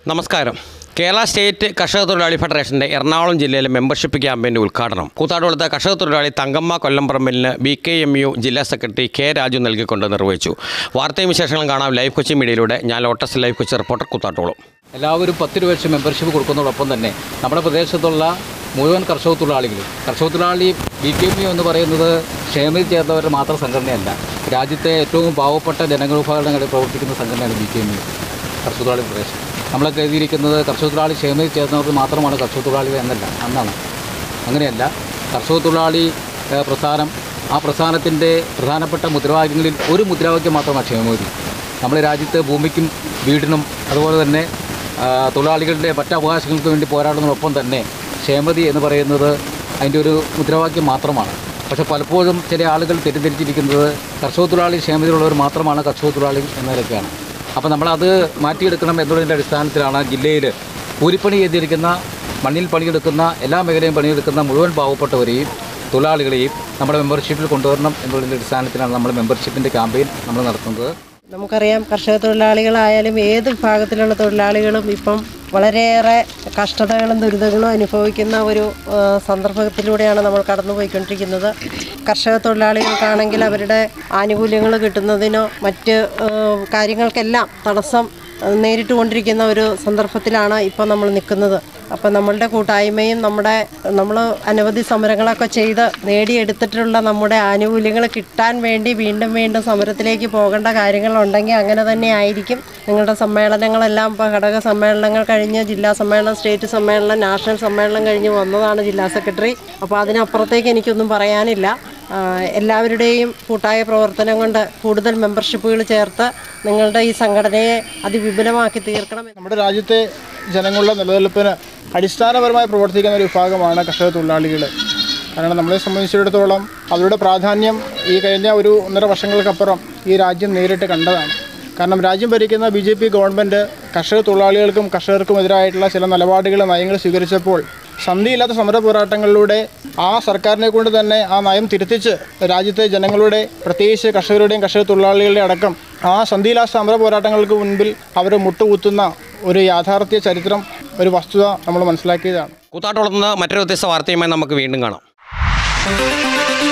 നമസ്കാരം കേരള സ്റ്റേറ്റ് കർഷക തൊഴിലാളി ഫെഡറേഷൻ്റെ എറണാകുളം ജില്ലയിലെ മെമ്പർഷിപ്പ് ക്യാമ്പയിൻ്റെ ഉദ്ഘാടനം കൂത്താട്ടുകുളത്തെ കർഷക തൊഴിലാളി തങ്കമ്മ കൊല്ലംപറമ്പലിന് ബി കെ എം യു ജില്ലാ സെക്രട്ടറി കെ രാജു നൽകിക്കൊണ്ട് നിർവഹിച്ചു വാർത്തയും വിശേഷങ്ങളും കാണാം ലൈവ് കൊച്ചി മീഡിയയിലൂടെ ഞാൻ Lotus live Kochi reporter Koothattukulam എല്ലാവരും പത്ത് രൂപ വെച്ച് മെമ്പർഷിപ്പ് കൊടുക്കുന്നതോടൊപ്പം തന്നെ നമ്മുടെ പ്രദേശത്തുള്ള മുഴുവൻ കർഷക തൊഴിലാളികളും കർഷക തൊഴിലാളി ബി കെ എം എന്ന് പറയുന്നത് ക്ഷേമത്തിൽ ചേർന്നവരുടെ മാത്രം സംഘടനയല്ല രാജ്യത്തെ ഏറ്റവും പാവപ്പെട്ട ജനവിഭാഗങ്ങളിൽ പ്രവർത്തിക്കുന്ന സംഘടനയാണ് ബി കെ എം കർഷക തൊഴിലാളി പ്രദേശം നമ്മളൊക്കെ എഴുതിയിരിക്കുന്നത് കർഷക തൊഴിലാളി ക്ഷേമത്തിൽ ചേർന്നവർക്ക് മാത്രമാണ് കർഷക തൊഴിലാളികൾ എന്നല്ല അന്നാണ് അങ്ങനെയല്ല കർഷക തൊഴിലാളി ഏഹ്, പ്രസ്ഥാനം ആ പ്രസ്ഥാനത്തിൻ്റെ പ്രധാനപ്പെട്ട മുദ്രാവാക്യങ്ങളിൽ ഒരു മുദ്രാവാക്യം മാത്രമാണ് ക്ഷേമഗതി നമ്മുടെ രാജ്യത്ത് ഭൂമിക്കും വീടിനും അതുപോലെ തന്നെ ആ, തൊഴിലാളികളുടെ മറ്റ് അവകാശങ്ങൾക്ക് വേണ്ടി പോരാടുന്നതിനൊപ്പം തന്നെ ക്ഷേമതി എന്ന് പറയുന്നത് അതിൻ്റെ ഒരു മുദ്രാവാക്യം മാത്രമാണ് പക്ഷേ പലപ്പോഴും ചില ആളുകൾ തെറ്റിദ്ധരിച്ചിരിക്കുന്നത് കർഷക തൊഴിലാളി ക്ഷേമതയിലുള്ളവർ മാത്രമാണ് കർഷക തൊഴിലാളി എന്നതൊക്കെയാണ് അപ്പോൾ നമ്മളത് മാറ്റിയെടുക്കണം എന്നുള്ളതിൻ്റെ അടിസ്ഥാനത്തിലാണ് ജില്ലയിൽ കൂലിപ്പണി ചെയ്തിരിക്കുന്ന മണ്ണിൽ പണിയെടുക്കുന്ന എല്ലാ മേഖലയും പണിയെടുക്കുന്ന മുഴുവൻ പാവപ്പെട്ടവരെയും തൊഴിലാളികളെയും നമ്മുടെ മെമ്പർഷിപ്പിൽ കൊണ്ടുവരണം എന്നുള്ളതിൻ്റെ അടിസ്ഥാനത്തിലാണ് നമ്മൾ മെമ്പർഷിപ്പിൻ്റെ ക്യാമ്പയിൻ നമ്മൾ നടത്തുന്നത് നമുക്കറിയാം കർഷക തൊഴിലാളികളായാലും ഏത് വിഭാഗത്തിലുള്ള തൊഴിലാളികളും ഇപ്പം വളരെയേറെ കഷ്ടതകളും ദുരിതങ്ങളും അനുഭവിക്കുന്ന ഒരു ആ, സന്ദർഭത്തിലൂടെയാണ് നമ്മൾ കടന്നുപോയിക്കൊണ്ടിരിക്കുന്നത് കർഷക തൊഴിലാളികൾക്കാണെങ്കിൽ അവരുടെ ആനുകൂല്യങ്ങൾ കിട്ടുന്നതിനോ മറ്റ് ആ, കാര്യങ്ങൾക്കെല്ലാം തടസ്സം ആ, നേരിട്ട് കൊണ്ടിരിക്കുന്ന ഒരു സന്ദർഭത്തിലാണ് ഇപ്പോൾ നമ്മൾ നിൽക്കുന്നത് അപ്പം നമ്മളുടെ കൂട്ടായ്മയും നമ്മുടെ നമ്മൾ അനവധി സമരങ്ങളൊക്കെ ചെയ്ത് നേടിയെടുത്തിട്ടുള്ള നമ്മുടെ ആനുകൂല്യങ്ങൾ കിട്ടാൻ വേണ്ടി വീണ്ടും വീണ്ടും സമരത്തിലേക്ക് പോകേണ്ട കാര്യങ്ങളുണ്ടെങ്കിൽ അങ്ങനെ തന്നെ ആയിരിക്കും നിങ്ങളുടെ സമ്മേളനങ്ങളെല്ലാം ഇപ്പോൾ ഘടക സമ്മേളനങ്ങൾ കഴിഞ്ഞ് ജില്ലാ സമ്മേളനം സ്റ്റേറ്റ് സമ്മേളനം നാഷണൽ സമ്മേളനം കഴിഞ്ഞ് വന്നതാണ് ജില്ലാ സെക്രട്ടറി അപ്പോൾ അതിനപ്പുറത്തേക്ക് എനിക്കൊന്നും പറയാനില്ല ആ, എല്ലാവരുടെയും കൂട്ടായ പ്രവർത്തനം കൊണ്ട് കൂടുതൽ മെമ്പർഷിപ്പുകൾ ചേർത്ത് നിങ്ങളുടെ ഈ സംഘടനയെ അതിവിപുലമാക്കി തീർക്കണം നമ്മുടെ രാജ്യത്തെ ജനങ്ങളുടെ നിലനിൽപ്പിന് അടിസ്ഥാനപരമായി പ്രവർത്തിക്കുന്ന ഒരു വിഭാഗമാണ് കർഷക തൊഴിലാളികൾ കാരണം നമ്മളെ സംബന്ധിച്ചിടത്തോളം അവരുടെ പ്രാധാന്യം ഈ കഴിഞ്ഞ ഒരു ഒന്നര വർഷങ്ങൾക്കപ്പുറം ഈ രാജ്യം നേരിട്ട് കണ്ടതാണ് കാരണം രാജ്യം ഭരിക്കുന്ന ബി ജെ പി ഗവൺമെൻറ് കർഷക തൊഴിലാളികൾക്കും കർഷകർക്കും എതിരായിട്ടുള്ള ചില നിലപാടുകൾ നയങ്ങൾ സ്വീകരിച്ചപ്പോൾ സന്ധിയില്ലാത്ത സമര പോരാട്ടങ്ങളിലൂടെ ആ സർക്കാരിനെ കൊണ്ട് തന്നെ ആ നയം തിരുത്തിച്ച് രാജ്യത്തെ ജനങ്ങളുടെ പ്രത്യേകിച്ച് കർഷകരുടെയും കർഷക തൊഴിലാളികളുടെ അടക്കം ആ സന്ധിയില്ലാത്ത സമര പോരാട്ടങ്ങൾക്ക് മുൻപിൽ അവർ മുട്ടുകുത്തുന്ന ഒരു യാഥാർത്ഥ്യ ചരിത്രം ഒരു വസ്തുത നമ്മൾ മനസ്സിലാക്കിയതാണ് കൂത്താട്ടുകുളത്ത് നിന്ന് മറ്റൊരു വ്യത്യസ്ത വാർത്തയുമായി നമുക്ക് വീണ്ടും കാണാം